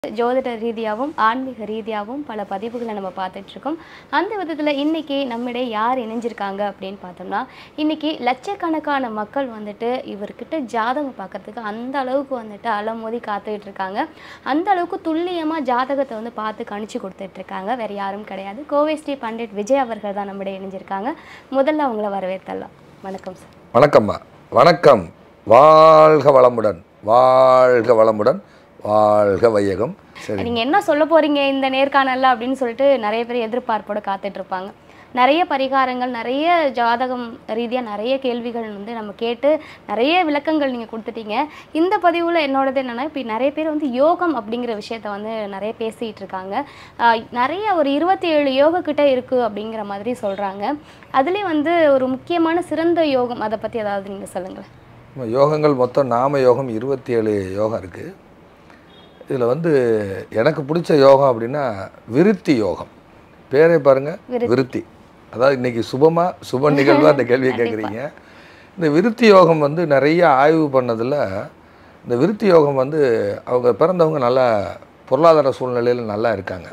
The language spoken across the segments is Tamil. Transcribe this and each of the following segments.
ஜோதிட ரீதியாகவும் ஆன்மீக ரீதியாகவும் பல பதிவுகளை நம்ம பார்த்துட்டு இருக்கோம் அந்த விதத்தில் இன்னைக்கு நம்மிடையே யார் இணைஞ்சிருக்காங்க அப்படின்னு பார்த்தோம்னா இன்னைக்கு லட்சக்கணக்கான மக்கள் வந்துட்டு இவர்கிட்ட ஜாதகம் பார்க்கறதுக்கு அந்த அளவுக்கு வந்துட்டு அலமோதி காத்துக்கிட்டு இருக்காங்க அந்த அளவுக்கு துல்லியமாக ஜாதகத்தை வந்து பார்த்து கணிச்சு கொடுத்துட்டு இருக்காங்க வேற யாரும் கிடையாது கோவை ஸ்ரீ பண்டிட் விஜய் அவர்கள் தான் நம்மிடையே இணைஞ்சிருக்காங்க முதல்ல அவங்கள வரவேற்றலாம் வணக்கம் சார் வணக்கம்மா வணக்கம் வாழ்க வளமுடன் வாழ்க வளமுடன் வாழ்க வையகம் சரி நீங்க என்ன சொல்ல போறீங்க இந்த நேர்காணல்ல அப்படின்னு சொல்லிட்டு நிறைய பேர் எதிர்பார்ப்போட காத்துட்டு இருப்பாங்க நிறைய பரிகாரங்கள் நிறைய ஜாதகம் ரீதியா நிறைய கேள்விகள் வந்து நம்ம கேட்டு நிறைய விளக்கங்கள் நீங்க கொடுத்துட்டீங்க இந்த பதிவுல என்னோடது என்னன்னா இப்போ நிறைய பேர் வந்து யோகம் அப்படிங்கிற விஷயத்த வந்து நிறைய பேசிட்டு இருக்காங்க ஆஹ் நிறைய ஒரு இருபத்தி ஏழு யோக கிட்ட இருக்கு அப்படிங்கிற மாதிரி சொல்றாங்க அதுலயும் வந்து ஒரு முக்கியமான சிறந்த யோகம் அதை பத்தி ஏதாவது நீங்க சொல்லுங்களேன் நம்ம யோகங்கள் மொத்தம் நாம யோகம் இருபத்தி ஏழு யோகம் இருக்குது இதில் வந்து எனக்கு பிடிச்ச யோகம் அப்படின்னா விருத்தி யோகம் பேரே பாருங்க விருத்தி. விருத்தி அதாவது இன்னைக்கு சுபமா சுப நிகழ்வாக அந்த கேள்வியை கேட்குறீங்க இந்த விருத்தி யோகம் வந்து நிறைய ஆய்வு பண்ணதில் இந்த விருத்தி யோகம் வந்து அவங்க பிறந்தவங்க நல்லா பொருளாதார சூழ்நிலையில் நல்லா இருக்காங்க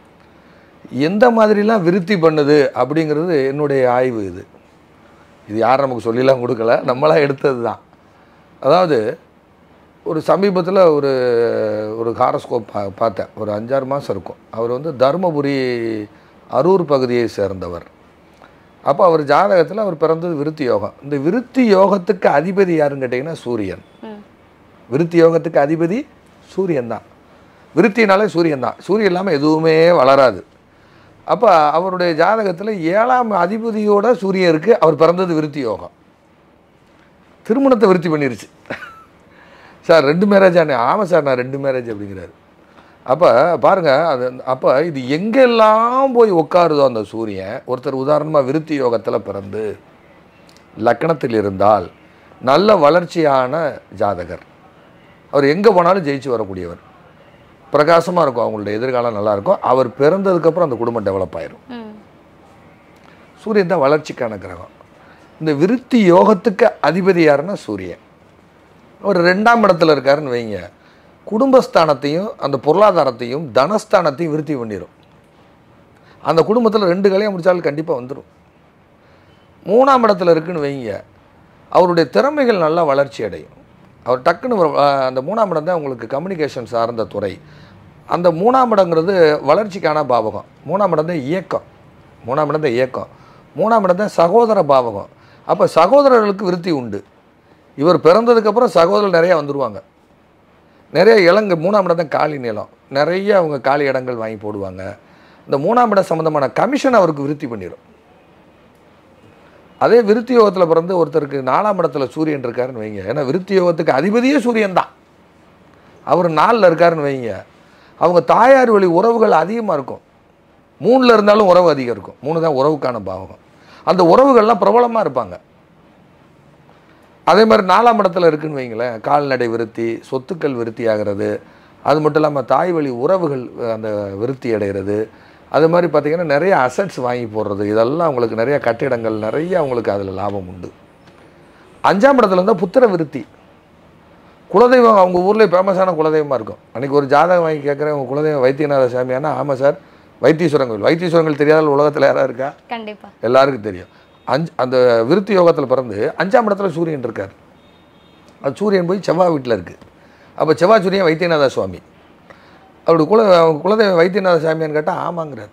எந்த மாதிரிலாம் விருத்தி பண்ணுது அப்படிங்கிறது என்னுடைய ஆய்வு இது இது யாரும் நமக்கு சொல்லிலாம் கொடுக்கல நம்மளாம் எடுத்தது தான் அதாவது ஒரு சமீபத்தில் ஒரு ஒரு ஹாரஸ்கோப் பா பார்த்தேன் ஒரு அஞ்சாறு மாதம் இருக்கும் அவர் வந்து தருமபுரி அரூர் பகுதியை சேர்ந்தவர் அப்போ அவர் ஜாதகத்தில் அவர் பிறந்தது விருத்தி யோகம் இந்த விருத்தி யோகத்துக்கு அதிபதி யாருன்னு கேட்டிங்கன்னா சூரியன் ம் விருத்தி யோகத்துக்கு அதிபதி சூரியன் தான் விருத்தினாலே சூரியன் தான் சூரியன் இல்லாமல் எதுவுமே வளராது அப்போ அவருடைய ஜாதகத்தில் ஏழாம் அதிபதியோட சூரியன் இருக்குது அவர் பிறந்தது விருத்தி யோகம் திருமணத்தை விருத்தி பண்ணிருச்சு சார் ரெண்டு மேரேஜ் ஆனே ஆமாம் சார் நான் ரெண்டு மேரேஜ் அப்படிங்கிறாரு அப்போ பாருங்கள் அது அப்போ இது எங்கெல்லாம் போய் உட்காருதோ அந்த சூரியன் ஒருத்தர் உதாரணமாக விருத்தி யோகத்தில் பிறந்து லக்கணத்தில் இருந்தால் நல்ல வளர்ச்சியான ஜாதகர் அவர் எங்கே போனாலும் ஜெயிச்சு வரக்கூடியவர் பிரகாசமாக இருக்கும் அவங்களுடைய எதிர்காலம் நல்லா இருக்கும் அவர் பிறந்ததுக்கப்புறம் அந்த குடும்பம் டெவலப் ஆயிரும் ம் சூரியன் தான் வளர்ச்சிக்கான கிரகம் இந்த விருத்தி யோகத்துக்கு அதிபதி யாருன்னா சூரியன் ஒரு ரெண்டாம் இடத்துல இருக்காருன்னு வைங்க குடும்பஸ்தானத்தையும் அந்த பொருளாதாரத்தையும் தனஸ்தானத்தையும் விருத்தி பண்ணிடும் அந்த குடும்பத்தில் ரெண்டு கலையை முடிச்சாலும் கண்டிப்பாக வந்துடும் மூணாம் இடத்துல இருக்குன்னு வைங்க அவருடைய திறமைகள் நல்லா வளர்ச்சி அடையும் அவர் டக்குன்னு ஒரு, அஹ், அந்த மூணாம் இடம் தான் உங்களுக்கு கம்யூனிகேஷன் சார்ந்த துறை அந்த மூணாம் இடங்கிறது வளர்ச்சிக்கான பாவகம் மூணாம் இடம் தான் இயக்கம் மூணாம் இடம் தான் இயக்கம் மூணாம் இடம் தான் சகோதர பாவகம் அப்போ சகோதரர்களுக்கு விருத்தி உண்டு இவர் பிறந்ததுக்கப்புறம் சகோதரர் நிறையா வந்துடுவாங்க நிறைய இளங்க மூணாம் இடம் தான் காலி நிலம் நிறைய அவங்க காலி இடங்கள் வாங்கி போடுவாங்க இந்த மூணாம் இடம் சம்மந்தமான கமிஷன் அவருக்கு விருத்தி பண்ணிடும் அதே விருத்தி யோகத்தில் பிறந்து ஒருத்தருக்கு நாலாம் இடத்துல சூரியன் இருக்காருன்னு வைங்க ஏன்னா விருத்தி யோகத்துக்கு அதிபதியே சூரியன் தான் அவர் நாலில் இருக்காருன்னு வைங்க அவங்க தாயார் வழி உறவுகள் அதிகமாக இருக்கும் மூணில் இருந்தாலும் உறவு அதிகம் இருக்கும் மூணு தான் உறவுக்கான பாவகம் அந்த உறவுகள்லாம் பிரபலமாக இருப்பாங்க அதே மாதிரி நாலாம் இடத்துல இருக்குன்னு வைங்களேன் கால்நடை விருத்தி சொத்துக்கள் விருத்தி ஆகிறது அது மட்டும் இல்லாமல் தாய் வழி உறவுகள் அஹ், அந்த விருத்தி அடைகிறது அது மாதிரி பார்த்திங்கன்னா நிறைய அசட்ஸ் வாங்கி போடுறது இதெல்லாம் அவங்களுக்கு நிறைய கட்டிடங்கள் நிறைய அவங்களுக்கு அதில் லாபம் உண்டு அஞ்சாம் இடத்துல இருந்தால் புத்திர விருத்தி குலதெய்வம் அவங்க ஊரில் ஃபேமஸான குலதெய்வமாக இருக்கும் அன்றைக்கி ஒரு ஜாதகம் வாங்கி கேட்குறேன் உங்கள் குலதெய்வம் வைத்தியநாத சாமியானா ஆமாம் சார் வைத்தீஸ்வரன் கோயில் வைத்தீஸ்வரன் கோயில் தெரியாத உலகத்தில் யாராவது இருக்கா கண்டிப்பா எல்லாருக்கும் தெரியும் அஞ்சு அந்த விருத்தி யோகத்தில் பிறந்து அஞ்சாம் இடத்துல சூரியன் இருக்கார் அது சூரியன் போய் செவ்வாய் வீட்டில் இருக்குது அப்போ செவ்வாய் சூரியன் வைத்தியநாத சுவாமி அவருடைய குல அவங்க குலதெய்வம் வைத்தியநாத சாமியான்னு கேட்டால் ஆமாங்கிறார்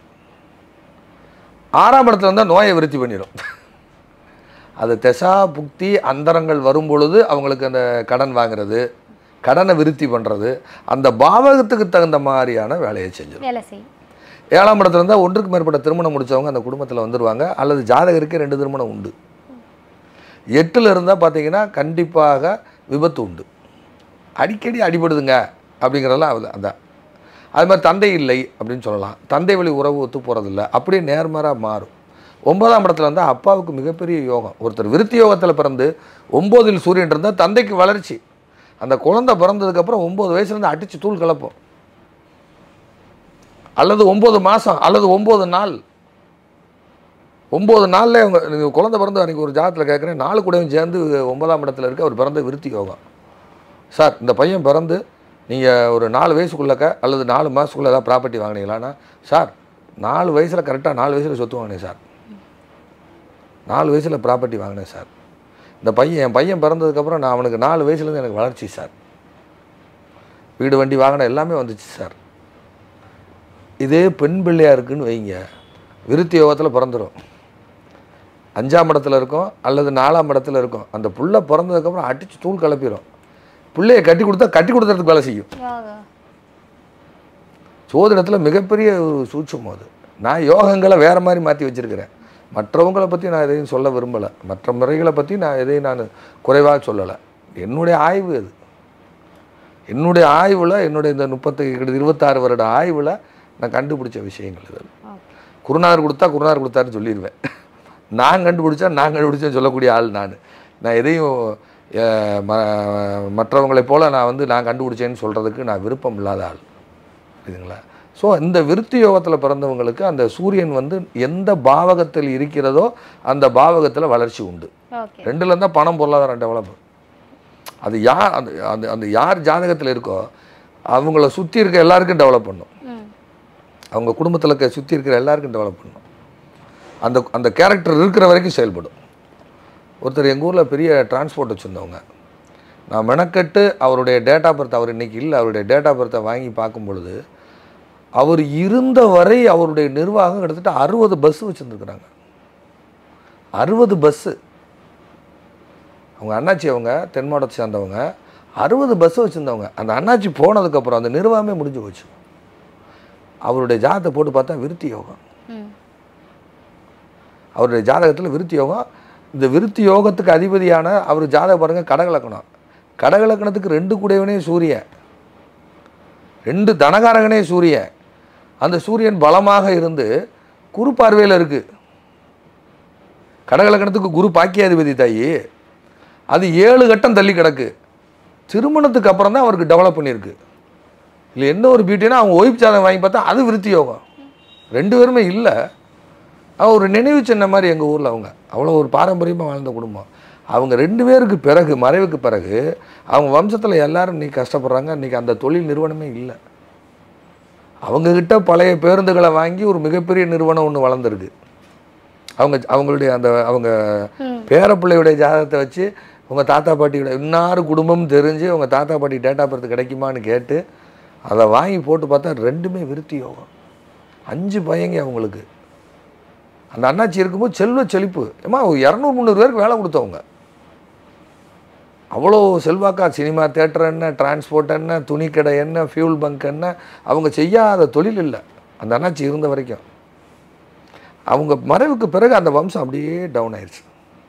ஆறாம் இடத்துல இருந்தால் நோயை விருத்தி பண்ணிடும் அது தெசா புக்தி அந்தரங்கள் வரும் பொழுது அவங்களுக்கு அந்த கடன் வாங்குறது கடனை விருத்தி பண்ணுறது அந்த பாவகத்துக்கு தகுந்த மாதிரியான வேலையை செஞ்சிடும் வேலை செய்யும் ஏழாம் இடத்துல இருந்தால் ஒன்றுக்கு மேற்பட்ட திருமணம் முடிச்சவங்க அந்த குடும்பத்தில் வந்துடுவாங்க அல்லது ஜாதகருக்கு ரெண்டு திருமணம் உண்டு எட்டில் இருந்தால் பார்த்தீங்கன்னா கண்டிப்பாக விபத்து உண்டு அடிக்கடி அடிபடுதுங்க அப்படிங்கிறதெல்லாம் அது அதான் அது மாதிரி தந்தை இல்லை அப்படின்னு சொல்லலாம் தந்தை வழி உறவு ஒத்து போகிறதில்ல அப்படியே நேர்மாறாக மாறும் ஒன்பதாம் இடத்துல இருந்தால் அப்பாவுக்கு மிகப்பெரிய யோகம் ஒருத்தர் விருத்தி யோகத்தில் பிறந்து ஒம்போதில் சூரியன் இருந்தால் தந்தைக்கு வளர்ச்சி அந்த குழந்தை பிறந்ததுக்கப்புறம் ஒம்பது வயசுலேருந்து அடித்து தூள் கலப்போம் அல்லது ஒம்பது மாதம் அல்லது ஒம்பது நாள் ஒம்பது நாளில் அவங்க நீங்க குழந்தை பிறந்து அன்றைக்கி ஒரு ஜாதத்தில் கேட்குறேன் நாலு கூடயும் சேர்ந்து ஒன்பதாம் இடத்துல இருக்கு அவர் பிறந்த விருத்தி யோகம் சார் இந்த பையன் பிறந்து நீங்கள் ஒரு நாலு வயசுக்குள்ளக்க அல்லது நாலு மாதத்துக்குள்ளே ஏதாவது ப்ராப்பர்ட்டி வாங்கினீங்களான்னா சார் நாலு வயசில் கரெக்டாக நாலு வயசில் சொத்து வாங்கினேன் சார் நாலு வயசில் ப்ராப்பர்ட்டி வாங்கினேன் சார் இந்த பையன் என் பையன் பிறந்ததுக்கப்புறம் நான் அவனுக்கு நாலு வயசுலேருந்து எனக்கு வளர்ச்சி சார் வீடு வண்டி வாங்கின எல்லாமே வந்துச்சு சார் இதே பெண் பிள்ளையா இருக்குன்னு வைங்க விருத்தி யோகத்தில் பிறந்துடும் அஞ்சாம் இடத்துல இருக்கும் அல்லது நாலாம் இடத்துல இருக்கும் அந்த புள்ள பிறந்ததுக்கப்புறம் அடித்து தூள் கிளப்பிடும் பிள்ளைய கட்டி கொடுத்தா கட்டி கொடுத்துறதுக்கு வேலை செய்யும் யோகா சோதிடத்தில் மிகப்பெரிய ஒரு சூட்சம் அது நான் யோகங்களை வேறு மாதிரி மாற்றி வச்சுருக்கிறேன் மற்றவங்களை பற்றி நான் எதையும் சொல்ல விரும்பலை மற்ற முறைகளை பற்றி நான் எதையும் நான் குறைவாக சொல்லலை என்னுடைய ஆய்வு அது என்னுடைய ஆய்வில் என்னுடைய இந்த முப்பத்தி இருபத்தாறு வருட ஆய்வில் நான் கண்டுபிடிச்ச விஷயங்கள் இது குருநாதர் கொடுத்தா குருநாதர் கொடுத்தாருன்னு சொல்லிடுவேன் நான் கண்டுபிடிச்சா நான் கண்டுபிடிச்சேன்னு சொல்லக்கூடிய ஆள் நான் நான் எதையும் அஹ், ம- மற்றவங்களைப் போல் நான் வந்து நான் கண்டுபிடிச்சேன்னு சொல்கிறதுக்கு நான் விருப்பம் இல்லாத ஆள் புரியுதுங்களா ஸோ இந்த விருத்தி யோகத்தில் பிறந்தவங்களுக்கு அந்த சூரியன் வந்து எந்த பாவகத்தில் இருக்கிறதோ அந்த பாவகத்தில் வளர்ச்சி உண்டு ஓகே ரெண்டுல இருந்தால் பணம் பொருளாதாரம் டெவலப் அது யார் அந்த அந்த அந்த யார் ஜாதகத்தில் இருக்கோ அவங்கள சுற்றி இருக்க எல்லாருக்கும் டெவலப் பண்ணும் ம் அவங்க குடும்பத்தில் இருக்க சுற்றி இருக்கிற எல்லாருக்கும் டெவலப் பண்ணும் அந்த அந்த கேரக்டர் இருக்கிற வரைக்கும் செயல்படும் ஒருத்தர் எங்கள் ஊரில் பெரிய டிரான்ஸ்போர்ட் வச்சுருந்தவங்க நான் மெனக்கட்டு அவருடைய டேட் ஆஃப் பர்த் அவர் இன்னைக்கு இல்லை அவருடைய டேட் ஆஃப் பர்த்தை வாங்கி பார்க்கும் பொழுது அவர் இருந்த வரை அவருடைய நிர்வாகம் கிட்டத்தட்ட அறுபது பஸ் வச்சுருந்துருக்குறாங்க அறுபது பஸ்ஸு அவங்க அண்ணாச்சி அவங்க தென் மாவட்டத்தை சேர்ந்தவங்க அறுபது பஸ் வச்சுருந்தவங்க அந்த அண்ணாச்சி போனதுக்கப்புறம் அந்த நிர்வாகமே முடிஞ்சு போச்சு அவருடைய ஜாதகத்தை போட்டு பார்த்தா விருத்தி யோகம் ம் அவருடைய ஜாதகத்தில் விருத்தி யோகம் இந்த விருத்தி யோகத்துக்கு அதிபதியான அவர் ஜாதகம் பாருங்க கடகலக்கணம் கடகலக்கணத்துக்கு ரெண்டு கூடையவனே சூரியன் ரெண்டு தனகாரகனே சூரியன் அந்த சூரியன் பலமாக இருந்து குரு பார்வையில் இருக்கு கடகலக்கணத்துக்கு குரு பாக்கியாதிபதி தாயி அது ஏழு கட்டம் தள்ளி கிடக்கு திருமணத்துக்கு அப்புறம் தான் அவருக்கு டெவலப் பண்ணியிருக்கு இல்லை என்ன ஒரு பியூட்டினா அவங்க ஒய்ஃப் ஜாதகம் வாங்கி பார்த்தா அது விருத்தி யோகம் ரெண்டு பேருமே இல்லை அவன் ஒரு நினைவு சின்ன மாதிரி எங்கள் ஊரில் அவங்க அவ்வளோ ஒரு பாரம்பரியமாக வாழ்ந்த குடும்பம் அவங்க ரெண்டு பேருக்கு பிறகு மறைவுக்கு பிறகு அவங்க வம்சத்தில் எல்லாரும் இன்னைக்கு கஷ்டப்படுறாங்க இன்றைக்கி அந்த தொழில் நிறுவனமே இல்லை அவங்கக்கிட்ட பழைய பேருந்துகளை வாங்கி ஒரு மிகப்பெரிய நிறுவனம் ஒன்று வளர்ந்துருக்கு அவங்க அவங்களுடைய அந்த அவங்க ம் பேரப்பிள்ளையுடைய ஜாதகத்தை வச்சு உங்கள் தாத்தா பாட்டியோட இன்னாறு குடும்பம் தெரிஞ்சு உங்கள் தாத்தா பாட்டி டேட்டா பர்த் கிடைக்குமான்னு கேட்டு அதை வாங்கி போட்டு பார்த்தா ரெண்டுமே விருத்தி யோகம் அஞ்சு பையங்க அவங்களுக்கு அந்த அண்ணாச்சி இருக்கும்போது செல்வ செழிப்பு ஏமா இரநூறு முந்நூறு பேருக்கு வேலை கொடுத்தவங்க அவ்வளோ செல்வாக்கா சினிமா தேட்டர் என்ன டிரான்ஸ்போர்ட் என்ன துணிக்கடை என்ன ஃபியூல் பங்க் என்ன அவங்க செய்யாத தொழில் இல்லை அந்த அண்ணாச்சி இருந்த வரைக்கும் அவங்க மறைவுக்கு பிறகு அந்த வம்சம் அப்படியே டவுன் ஆயிடுச்சு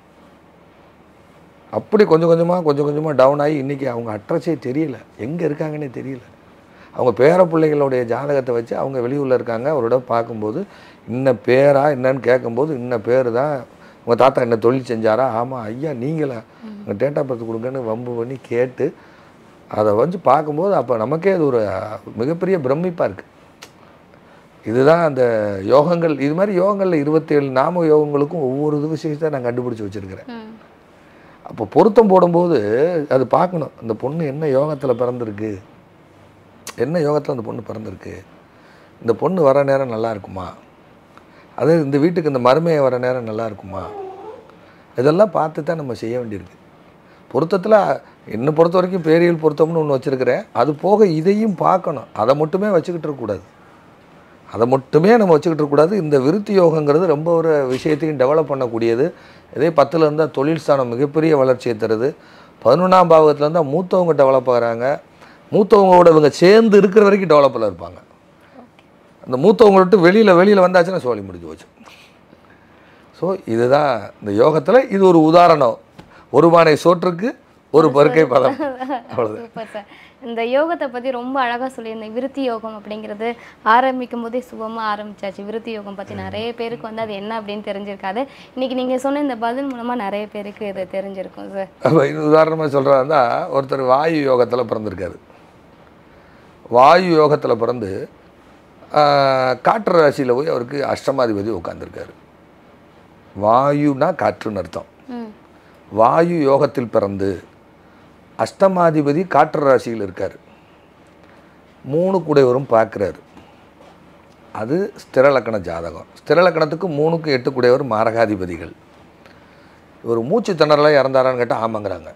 அப்படி கொஞ்சம் கொஞ்சமாக கொஞ்சம் கொஞ்சமாக டவுன் ஆகி இன்றைக்கி அவங்க அட்ரஸே தெரியல எங்கே இருக்காங்கன்னே தெரியல அவங்க பேர பிள்ளைகளுடைய ஜாதகத்தை வச்சு அவங்க வெளியூரில் இருக்காங்க அவரோட பார்க்கும்போது இன்ன பேரா என்னன்னு கேட்கும்போது இன்ன பேர் தான் உங்கள் தாத்தா என்ன தொழில் செஞ்சாரா ஆமாம் ஐயா நீங்களா உங்கள் டேட்டா பர்த் கொடுங்கன்னு வம்பு பண்ணி கேட்டு அதை வந்து பார்க்கும்போது அப்போ நமக்கே அது ஒரு மிகப்பெரிய பிரமிப்பாக இருக்குது இதுதான் அந்த யோகங்கள் இது மாதிரி யோகங்களில் இருபத்தேழு நாம யோகங்களுக்கும் ஒவ்வொரு இது விஷயத்தை நான் கண்டுபிடிச்சி வச்சுருக்கிறேன் ம் அப்போ பொருத்தம் போடும்போது அது பார்க்கணும் அந்த பொண்ணு என்ன யோகத்தில் பிறந்திருக்கு என்ன யோகத்தில் அந்த பொண்ணு பிறந்திருக்கு இந்த பொண்ணு வர நேரம் நல்லா இருக்குமா அது இந்த வீட்டுக்கு இந்த மருமையை வர நேரம் நல்லா இருக்குமா இதெல்லாம் பார்த்து தான் நம்ம செய்ய வேண்டியிருக்கு பொருத்தத்தில் என்னை பொறுத்த வரைக்கும் பேரியல் பொருத்தம்னு ஒன்று வச்சுருக்கிறேன் அது போக இதையும் பார்க்கணும் அதை மட்டுமே வச்சுக்கிட்டு இருக்கக்கூடாது அதை மட்டுமே நம்ம வச்சுக்கிட்டு இருக்கக்கூடாது இந்த விருத்தி யோகங்கிறது ரொம்ப ஒரு விஷயத்தையும் டெவலப் பண்ணக்கூடியது இதே பத்தில் இருந்தால் தொழில் ஸ்தானம் மிகப்பெரிய வளர்ச்சியை தருது பதினொன்றாம் பாவகத்தில் இருந்தால் மூத்தவங்க டெவலப் ஆகிறாங்க மூத்தவங்களோட இவங்க சேர்ந்து இருக்கிற வரைக்கும் டெவலப்பில் இருப்பாங்க அந்த மூத்தவங்க விட்டு வெளியில் வெளியில் வந்தாச்சுன்னா சோழி முடிஞ்சு போச்சு ஸோ இதுதான் இந்த யோகத்தில் இது ஒரு உதாரணம் ஒரு பானை சோற்றுக்கு ஒரு பருக்கை பதம் அவ்வளோதான் சூப்பர் சார் இந்த யோகத்தை பற்றி ரொம்ப அழகாக சொல்லியிருந்தேன் விருத்தி யோகம் அப்படிங்கிறது ஆரம்பிக்கும் போதே சுகமாக ஆரம்பிச்சாச்சு விருத்தி யோகம் பற்றி நிறைய பேருக்கு வந்து அது என்ன அப்படின்னு தெரிஞ்சிருக்காது இன்னைக்கு நீங்கள் சொன்ன இந்த பதில் மூலமாக நிறைய பேருக்கு இது தெரிஞ்சிருக்கும் சார் அப்போ இது உதாரணமாக சொல்கிறதா ஒருத்தர் வாயு யோகத்தில் பிறந்திருக்காரு வாயு யோகத்தில் பிறந்து ஆஹ், காற்று ராசியில் போய் அவருக்கு அஷ்டமாதிபதி உட்காந்துருக்காரு வாயுனா காற்றுன்னு அர்த்தம் ம் வாயு யோகத்தில் பிறந்து அஷ்டமாதிபதி காற்று ராசியில் இருக்கார் மூணு கூடையவரும் பார்க்குறாரு அது ஸ்திரலக்கண ஜாதகம் ஸ்திரலக்கணத்துக்கு மூணுக்கு எட்டு கூடையவர் மாரகாதிபதிகள் இவர் மூச்சு திணறலாக இறந்தாரான்னு கேட்டால் ஆமாங்கிறாங்க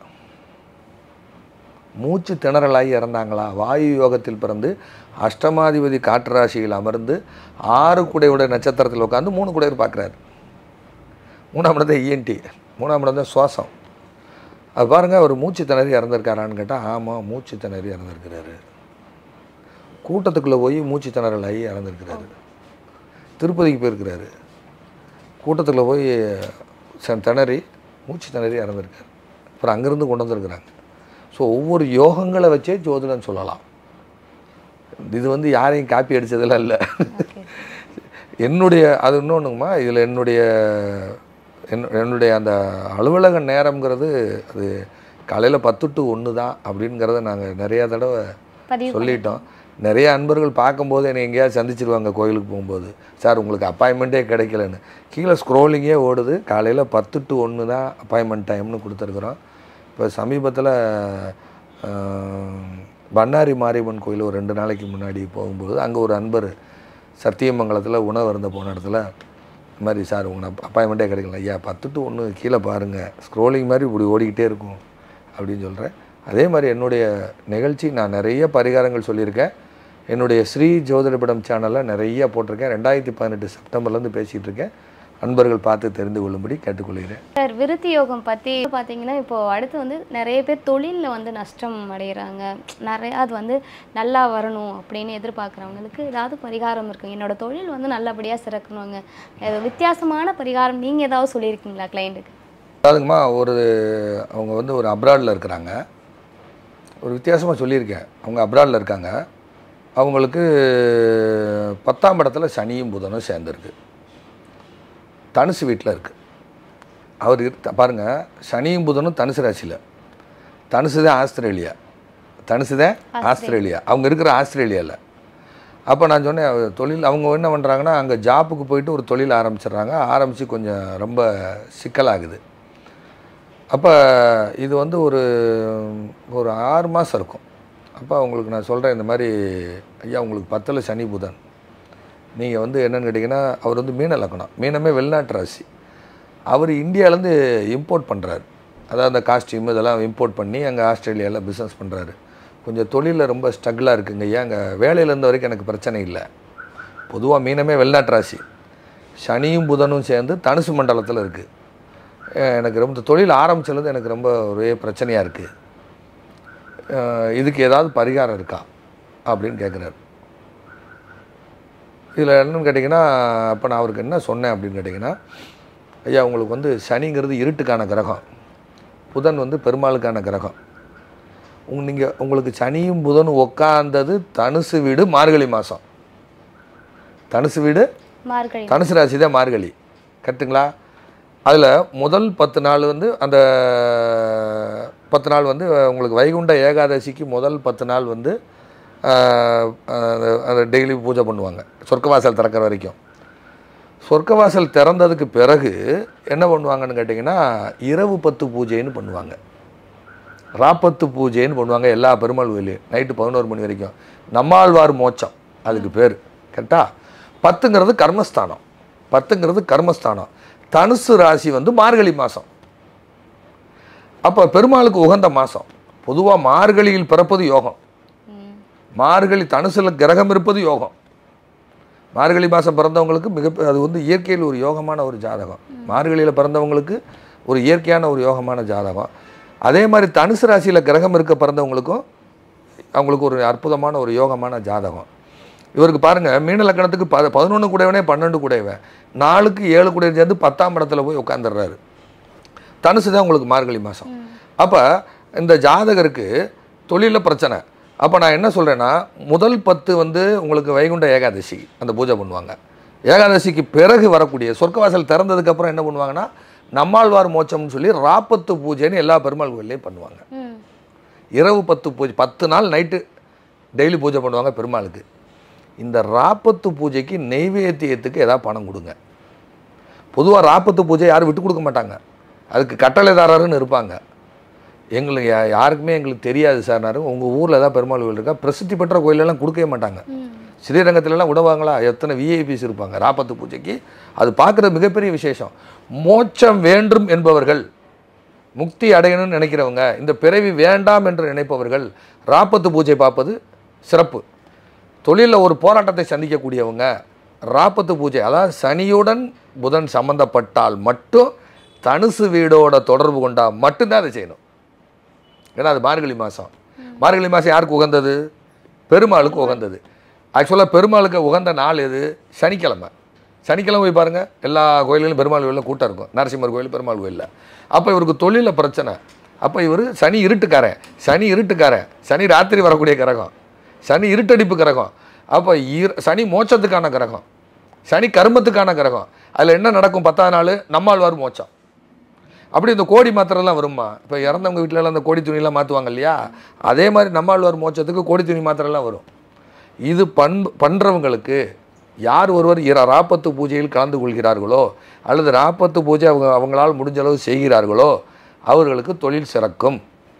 மூச்சு திணறலாகி இறந்தாங்களா வாயு யோகத்தில் பிறந்து அஷ்டமாதிபதி காற்று ராசியில் அமர்ந்து ஆறு குடையுடைய நட்சத்திரத்தில் உட்காந்து மூணு குடையர் பார்க்குறாரு மூணாம் இடம் தான் இஎன்டி மூணாம் இடம் தான் சுவாசம் அது பாருங்கள் அவர் மூச்சு திணறி இறந்துருக்காரான்னு கேட்டால் ஆமாம் மூச்சு திணறி இறந்துருக்கிறாரு கூட்டத்துக்குள்ளே போய் மூச்சு திணறல் ஆகி இறந்துருக்கிறாரு திருப்பதிக்கு போயிருக்கிறாரு கூட்டத்துக்குள்ளே போய் ச- திணறி மூச்சு திணறி இறந்துருக்காரு அப்புறம் அங்கேருந்து கொண்டு வந்திருக்கிறாங்க ஸோ ஒவ்வொரு யோகங்களை வச்சே ஜோதிடம் சொல்லலாம் இது வந்து யாரையும் காப்பி அடிச்சதெல்லாம் இல்லை ஓகே என்னுடைய அது இன்னொன்றுங்கம்மா இதில் என்னுடைய என் என்னுடைய அந்த அலுவலக நேரம்ங்கிறது அது காலையில் பத்து டு ஒன்று தான் அப்படிங்கிறத நாங்கள் நிறையா தடவை பதிவு சொல்லிட்டோம் நிறைய அன்பர்கள் பார்க்கும்போது என்னை எங்கேயாவது சந்திச்சிருவாங்க கோயிலுக்கு போகும்போது சார் உங்களுக்கு அப்பாயின்மெண்ட்டே கிடைக்கலன்னு கீழே ஸ்க்ரோலிங்கே ஓடுது காலையில் பத்து டு ஒன்று தான் அப்பாயின்மெண்ட் டைம்னு கொடுத்துருக்குறோம் இப்போ சமீபத்தில் பண்ணாரி மாரியம்மன் கோயில் ஒரு ரெண்டு நாளைக்கு முன்னாடி போகும்போது அங்கே ஒரு அன்பர் சத்தியமங்கலத்தில் உணவு இருந்த போன இடத்துல இந்த மாதிரி சார் உங்களுக்கு அப்பாயின்மெண்ட்டே கிடைக்கல ஐயா பத்து டு ஒன்று கீழே பாருங்கள் ஸ்க்ரோலிங் மாதிரி இப்படி ஓடிக்கிட்டே இருக்கும் அப்படின்னு சொல்கிறேன் அதே மாதிரி என்னுடைய நிகழ்ச்சி நான் நிறைய பரிகாரங்கள் சொல்லியிருக்கேன் என்னுடைய ஸ்ரீ ஜோதிடபடம் சேனலில் நிறைய போட்டிருக்கேன் ரெண்டாயிரத்தி பதினெட்டு செப்டம்பர்லேருந்து பேசிகிட்டு இருக்கேன் அன்பர்கள் பார்த்து தெரிந்து கொள்ளும்படி கேட்டுக்கொள்கிறேன் சார் விருத்தி யோகம் பற்றி பார்த்தீங்கன்னா இப்போ அடுத்து வந்து நிறைய பேர் தொழிலில் வந்து நஷ்டம் அடைகிறாங்க நிறைய அது வந்து நல்லா வரணும் அப்படின்னு எதிர்பார்க்குறவங்களுக்கு ஏதாவது பரிகாரம் இருக்கும் என்னோட தொழில் வந்து நல்லபடியாக சிறக்கணுங்க அது வித்தியாசமான பரிகாரம் நீங்கள் ஏதாவது சொல்லியிருக்கீங்களா கிளைண்ட்டுக்கு அதாவதுங்கம்மா ஒரு அவங்க வந்து ஒரு அப்ராடில் இருக்கிறாங்க ஒரு வித்தியாசமாக சொல்லியிருக்கேன் அவங்க அப்ராடில் இருக்காங்க அவங்களுக்கு பத்தாம் இடத்துல சனியும் புதனும் சேர்ந்துருக்கு தனுசு வீட்டில் இருக்குது அவர் இருக்க பாருங்கள் சனியும் புதனும் தனுசு ராசியில் தனுசு தான் ஆஸ்திரேலியா தனுசு தான் ஆஸ்திரேலியா அவங்க இருக்கிற ஆஸ்திரேலியாவில் அப்போ நான் சொன்னேன் அவர் தொழில் அவங்க என்ன பண்ணுறாங்கன்னா அங்கே ஜாப்புக்கு போயிட்டு ஒரு தொழில் ஆரம்பிச்சிடுறாங்க ஆரம்பித்து கொஞ்சம் ரொம்ப சிக்கலாகுது அப்போ இது வந்து ஒரு ஒரு ஆறு மாதம் இருக்கும் அப்போ அவங்களுக்கு நான் சொல்கிறேன் இந்த மாதிரி ஐயா உங்களுக்கு பத்தில் சனி புதன் நீங்கள் வந்து என்னன்னு கேட்டிங்கன்னா அவர் வந்து மீன லக்கணம் மீனமே வெளிநாட்டு ராசி அவர் இந்தியாவிலேருந்து இம்போர்ட் பண்ணுறாரு அதாவது அந்த காஸ்டியூம் இதெல்லாம் இம்போர்ட் பண்ணி அங்கே ஆஸ்திரேலியாவில் பிஸ்னஸ் பண்ணுறாரு கொஞ்சம் தொழிலில் ரொம்ப ஸ்ட்ரகிளாக இருக்குங்க ஐயா அங்கே வேலையில் இருந்த வரைக்கும் எனக்கு பிரச்சனை இல்லை பொதுவாக மீனமே வெளிநாட்டு ராசி சனியும் புதனும் சேர்ந்து தனுசு மண்டலத்தில் இருக்குது எனக்கு ரொம்ப தொழில் ஆரம்பிச்சதுலேருந்து எனக்கு ரொம்ப ஒரே பிரச்சனையாக இருக்குது இதுக்கு ஏதாவது பரிகாரம் இருக்கா அப்படின்னு கேட்குறாரு இதில் என்னன்னு கேட்டிங்கன்னா அப்போ நான் அவருக்கு என்ன சொன்னேன் அப்படின்னு கேட்டிங்கன்னா ஐயா உங்களுக்கு வந்து சனிங்கிறது இருட்டுக்கான கிரகம் புதன் வந்து பெருமாளுக்கான கிரகம் உங்க நீங்கள் உங்களுக்கு சனியும் புதனும் உட்காந்தது தனுசு வீடு மார்கழி மாதம் தனுசு வீடு மார்கழி தனுசு ராசி தான் மார்கழி கரெக்டுங்களா அதில் முதல் பத்து நாள் வந்து அந்த பத்து நாள் வந்து உங்களுக்கு வைகுண்ட ஏகாதசிக்கு முதல் பத்து நாள் வந்து ஆஹ், அந்த- அந்த டெய்லி பூஜை பண்ணுவாங்க சொர்க்கவாசல் திறக்கிற வரைக்கும் சொர்க்கவாசல் திறந்ததுக்கு பிறகு என்ன பண்ணுவாங்கன்னு கேட்டிங்கன்னா இரவு பத்து பூஜைன்னு பண்ணுவாங்க ராப்பத்து பூஜைன்னு பண்ணுவாங்க எல்லா பெருமாள் கோயிலையும் நைட்டு பதினோரு மணி வரைக்கும் நம்மாழ்வார் மோட்சம் அதுக்கு பேர் கரெக்டா பத்துங்கிறது கர்மஸ்தானம் பத்துங்கிறது கர்மஸ்தானம் தனுசு ராசி வந்து மார்கழி மாதம் அப்போ பெருமாளுக்கு உகந்த மாதம் பொதுவாக மார்கழியில் பிறப்பது யோகம் ம் மார்கழி தனுசுல கிரகம் இருப்பது யோகம் மார்கழி மாதம் பிறந்தவங்களுக்கு மிக அது வந்து இயற்கையில் ஒரு யோகமான ஒரு ஜாதகம் மார்கழியில் பிறந்தவங்களுக்கு ஒரு இயற்கையான ஒரு யோகமான ஜாதகம் அதே மாதிரி தனுசு ராசியில் கிரகம் இருக்க பிறந்தவங்களுக்கும் அவங்களுக்கு ஒரு அற்புதமான ஒரு யோகமான ஜாதகம் இவருக்கு பாருங்கள் மீன லக்கணத்துக்கு ப பதினொன்று கூடையவனே பன்னெண்டு கூடையவன் நாலுக்கு ஏழு கூடையவன் சேர்ந்து பத்தாம் இடத்துல போய் உட்காந்துடுறாரு தனுசு தான் உங்களுக்கு மார்கழி மாதம் அப்போ இந்த ஜாதகருக்கு தொழிலில் பிரச்சனை அப்போ நான் என்ன சொல்கிறேன்னா முதல் பத்து வந்து உங்களுக்கு வைகுண்ட ஏகாதசி அந்த பூஜை பண்ணுவாங்க ஏகாதசிக்கு பிறகு வரக்கூடிய சொர்க்கவாசல் திறந்ததுக்கப்புறம் என்ன பண்ணுவாங்கன்னா நம்மாழ்வார் மோட்சம்னு சொல்லி ராப்பத்து பூஜைன்னு எல்லா பெருமாள் கோயில்லையும் பண்ணுவாங்க ம் இரவு பத்து பூஜை பத்து நாள் நைட்டு டெய்லி பூஜை பண்ணுவாங்க பெருமாளுக்கு இந்த ராப்பத்து பூஜைக்கு நெய்வேத்தியத்துக்கு ஏதாவது பணம் கொடுங்க பொதுவாக ராப்பத்து பூஜை யாரும் விட்டு கொடுக்க மாட்டாங்க அதுக்கு கட்டளைதாரர்னு இருப்பாங்க எங்களுக்கு யா- யாருக்குமே எங்களுக்கு தெரியாது சார்னாரு உங்கள் ஊரில் ஏதாவது பெருமாள் கோயில் இருக்கா பிரசித்தி பெற்ற கோயிலெல்லாம் கொடுக்கவே மாட்டாங்க ம். ஸ்ரீரங்கத்துலலாம் விடுவாங்களா எத்தனை விஐபிஸ் இருப்பாங்க ராப்பத்து பூஜைக்கு அது பார்க்குறது மிகப்பெரிய விசேஷம் மோட்சம் வேண்டும் என்பவர்கள் முக்தி அடையணும்னு நினைக்கிறவங்க இந்த பிறவி வேண்டாம் என்று நினைப்பவர்கள் ராப்பத்து பூஜை பார்ப்பது சிறப்பு தொழிலில் ஒரு போராட்டத்தை சந்திக்கக்கூடியவங்க ராப்பத்து பூஜை அதாவது சனியுடன் புதன் சம்பந்தப்பட்டால் மட்டும் தனுசு வீடோட தொடர்பு கொண்டா மட்டும்தான் அதை செய்யணும் ஏன்னா அது மார்கழி மாதம் மார்கழி மாதம் யாருக்கு உகந்தது பெருமாளுக்கு உகந்தது ஆக்சுவலாக பெருமாளுக்கு உகந்த நாள் எது சனிக்கிழமை சனிக்கிழமை போய் பாருங்கள் எல்லா கோயில்களும் பெருமாள் கோயிலில் கூட்டம் இருக்கும் நரசிம்மர் கோயில் பெருமாள் கோயிலில் அப்போ இவருக்கு தொழிலில் பிரச்சனை அப்போ இவர் சனி இருட்டுக்காரன் சனி இருட்டுக்காரன் சனி ராத்திரி வரக்கூடிய கிரகம் சனி இருட்டடிப்பு கிரகம் அப்போ இர் சனி மோட்சத்துக்கான கிரகம் சனி கர்மத்துக்கான கிரகம் அதில் என்ன நடக்கும் பத்தாவது நாள் நம்மாழ்வார் மோட்சம் அப்படி இந்த கோடி மாத்திரைலாம் வருமா இப்போ இறந்தவங்க வீட்டிலலாம் அந்த கோடி துணியெல்லாம் மாற்றுவாங்க இல்லையா அதே மாதிரி நம்மாழ்வார் மோட்சத்துக்கு கோடி துணி மாத்திரைலாம் வரும் இது பண் பண்ணுறவங்களுக்கு யார் ஒருவர் இர ராப்பத்து பூஜையில் கலந்து கொள்கிறார்களோ அல்லது ராப்பத்து பூஜை அவங்க அவங்களால் முடிஞ்ச அளவு செய்கிறார்களோ அவர்களுக்கு தொழில் சிறக்கும்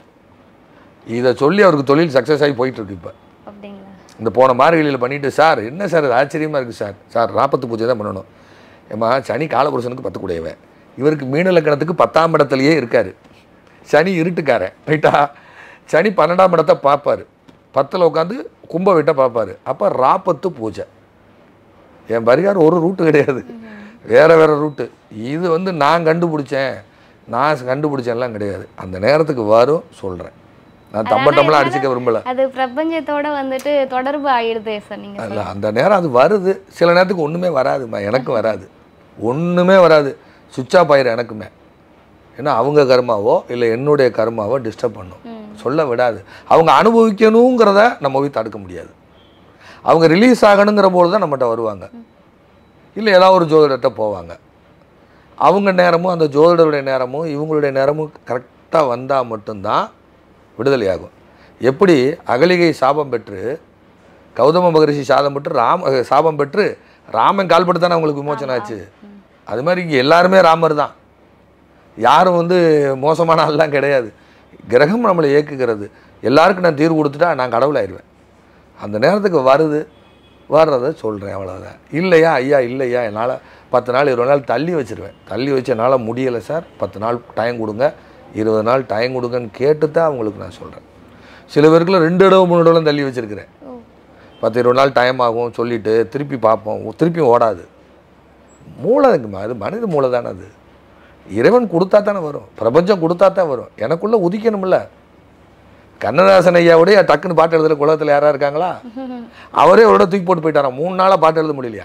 இதை சொல்லி அவருக்கு தொழில் சக்ஸஸ் ஆகி போயிட்டுருக்கு இப்போ அப்படிங்களா இந்த போன மார்கழியில் பண்ணிட்டு சார் என்ன சார் இது ஆச்சரியமாக இருக்குது சார் சார் ராப்பத்து பூஜை தான் பண்ணணும் ஏம்மா சனி காலபுருஷனுக்கு பத்து கூடையவன் இவருக்கு மீன லக்கணத்துக்கு பத்தாம் இடத்துலையே இருக்கார் சனி இருட்டுக்காரன் ரைட்டா சனி பன்னெண்டாம் இடத்தை பார்ப்பார் பத்தில் உட்காந்து கும்ப வீட்டை பார்ப்பாரு அப்போ ராப்பத்து பூஜை என் பரிகாரம் ஒரு ரூட்டு கிடையாது வேற வேற ரூட்டு இது வந்து நான் கண்டுபிடிச்சேன் நான் கண்டுபிடிச்சேன்லாம் கிடையாது அந்த நேரத்துக்கு வரும் சொல்கிறேன் நான் தம்பட்டம்லாம் அடிச்சுக்க விரும்பலை அது பிரபஞ்சத்தோட வந்துட்டு தொடர்பு ஆயிடுதே சார் நீங்க அல்ல அந்த நேரம் அது வருது சில நேரத்துக்கு ஒன்றுமே வராதும்மா எனக்கும் வராது ஒன்றுமே வராது சுவிட்ச் ஆஃப் ஆயிரும் எனக்குமே ஏன்னா அவங்க கர்மாவோ இல்லை என்னுடைய கர்மாவோ டிஸ்டர்ப் பண்ணும் ம். சொல்ல விடாது அவங்க அனுபவிக்கணுங்கிறத நம்ம போய் தடுக்க முடியாது அவங்க ரிலீஸ் ஆகணுங்கிற போது தான் நம்மகிட்ட வருவாங்க இல்லை ஏதாவது ஒரு ஜோதிடர்கிட்ட போவாங்க அவங்க நேரமும் அந்த ஜோதிடருடைய நேரமும் இவங்களுடைய நேரமும் கரெக்டாக வந்தால் மட்டும்தான் விடுதலையாகும் எப்படி அகலிகை சாபம் பெற்று கௌதம மகரிஷி சாதம் பெற்று ராம அஹ், சாபம் பெற்று ராமன் கால்பட்டு தானே அவங்களுக்கு விமோச்சனம் ஆச்சு அது மாதிரி இங்கே எல்லாருமே ராமர் தான் யாரும் வந்து மோசமான ஆள்லாம் கிடையாது கிரகம் நம்மளை இயக்குகிறது எல்லாருக்கும் நான் தீர்வு கொடுத்துட்டா நான் கடவுளாயிருவேன் அந்த நேரத்துக்கு வருது வர்றதை சொல்கிறேன் அவ்வளோதான் இல்லையா ஐயா இல்லையா என்னால் பத்து நாள் இருபது நாள் தள்ளி வச்சிருவேன் தள்ளி வச்சு என்னால் முடியலை சார் பத்து நாள் டைம் கொடுங்க இருபது நாள் டைம் கொடுங்கன்னு கேட்டு தான் அவங்களுக்கு நான் சொல்கிறேன் சில பேருக்குலாம் ரெண்டு இடம் மூணு இடம் தள்ளி வச்சுருக்கிறேன் ஓ பத்து இருபது நாள் டைம் ஆகும் சொல்லிட்டு திருப்பி பார்ப்போம் திருப்பியும் ஓடாது மூளை இருக்குமா அது மனித மூளை தானே அது இறைவன் கொடுத்தா தானே வரும் பிரபஞ்சம் கொடுத்தா தான் வரும் எனக்குள்ளே உதிக்கணும்ல கண்ணதாசன் ஐயாவுடைய டக்குன்னு பாட்டு எழுதுற குலத்தில் யாரா இருக்காங்களா அவரே அவரோட தூக்கி போட்டு போயிட்டாராம் மூணு நாளாக பாட்டு எழுத முடியலையா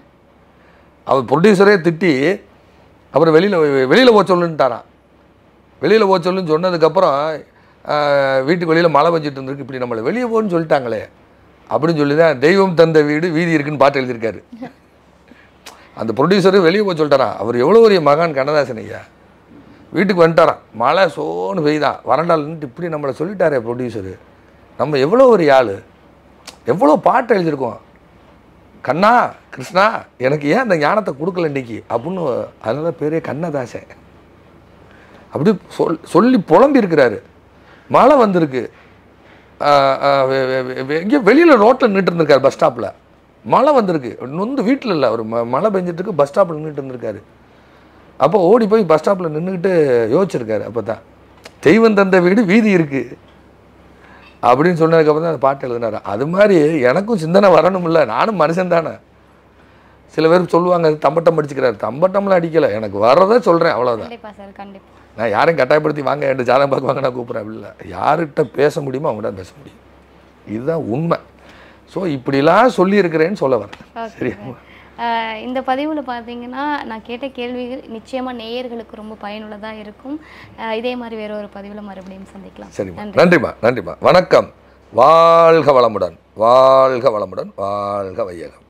அவர் ப்ரொடியூசரே திட்டி அப்புறம் வெளியில் வெளியில் போக சொல்லுன்ட்டாராம் வெளியில் போக சொல்லுன்னு சொன்னதுக்கப்புறம் ஆஹ், வீட்டுக்கு வெளியில் மழை பெஞ்சிட்டு இருந்திருக்கு இப்படி நம்மளை வெளியே போன்னு சொல்லிட்டாங்களே அப்படின்னு சொல்லி தான் தெய்வம் தந்த வீடு வீதி இருக்குன்னு பாட்டு எழுதியிருக்காரு அந்த ப்ரொடியூசரு வெளியே போக சொல்லிட்டாராம் அவர் எவ்வளோ பெரிய மகான் கண்ணதாசன் ஐயா வீட்டுக்கு வந்துட்டாராம் மழை சோன்னு பெய்தான் வறண்டால் நின்னுட்டு இப்படி நம்மளை சொல்லிட்டாரே ப்ரொடியூசரு நம்ம எவ்வளோ ஒரு ஆள் எவ்வளோ பாட்டு எழுதியிருக்கோம் கண்ணா கிருஷ்ணா எனக்கு ஏன் அந்த ஞானத்தை கொடுக்கல இன்னைக்கு அப்படின்னு அதனால பேரே கண்ணதாசன் அப்படி சொல் சொல்லி புலம்பி இருக்கிறாரு மழை வந்திருக்கு எங்கேயோ வெளியில் ரோட்டில் நின்றுட்டு இருந்திருக்காரு பஸ் ஸ்டாப்பில் மழை வந்திருக்கு நொந்து வீட்டில் இல்லை அவர் ம மழை பெஞ்சிட்டு இருக்கு பஸ் ஸ்டாப்பில் நின்றுட்டு இருந்திருக்காரு அப்போ ஓடி போய் பஸ் ஸ்டாப்பில் நின்றுக்கிட்டு யோசிச்சிருக்காரு அப்போ தான் தெய்வம் தந்த வீடு வீதி இருக்குது அப்படின்னு சொன்னதுக்கப்புறம் தான் அந்த பாட்டு எழுதினாரு அது மாதிரி எனக்கும் சிந்தனை வரணும்ல நானும் மனுஷன் தானே சில பேர் சொல்லுவாங்க தம்பட்டம் அடிச்சுக்கிறாரு தம்பட்டம்லாம் அடிக்கலை எனக்கு வர்றதை சொல்கிறேன் அவ்வளோதான் கண்டிப்பா சார் கண்டிப்பா நான் யாரையும் கட்டாயப்படுத்தி வாங்க என்று ஜாதகம் பார்க்க வாங்க நான் கூப்பிட்றேன் இல்லை யார்கிட்ட பேச முடியுமோ அவங்கள்ட்ட பேச முடியும் இதுதான் உண்மை ஸோ இப்படிலாம் சொல்லியிருக்கிறேன்னு சொல்ல வரேன் Okay, சரியா sir. ஆஹ் இந்த பதிவில் பார்த்தீங்கன்னா நான் கேட்ட கேள்விகள் நிச்சயமாக நேயர்களுக்கு ரொம்ப பயனுள்ளதாக இருக்கும் ஆஹ் இதே மாதிரி வேற ஒரு பதிவில் மறுபடியும் சந்திக்கலாம் சரிம்மா நன்றி நன்றிம்மா நன்றிம்மா வணக்கம் வாழ்க வளமுடன் வாழ்க வளமுடன் வாழ்க வையகம்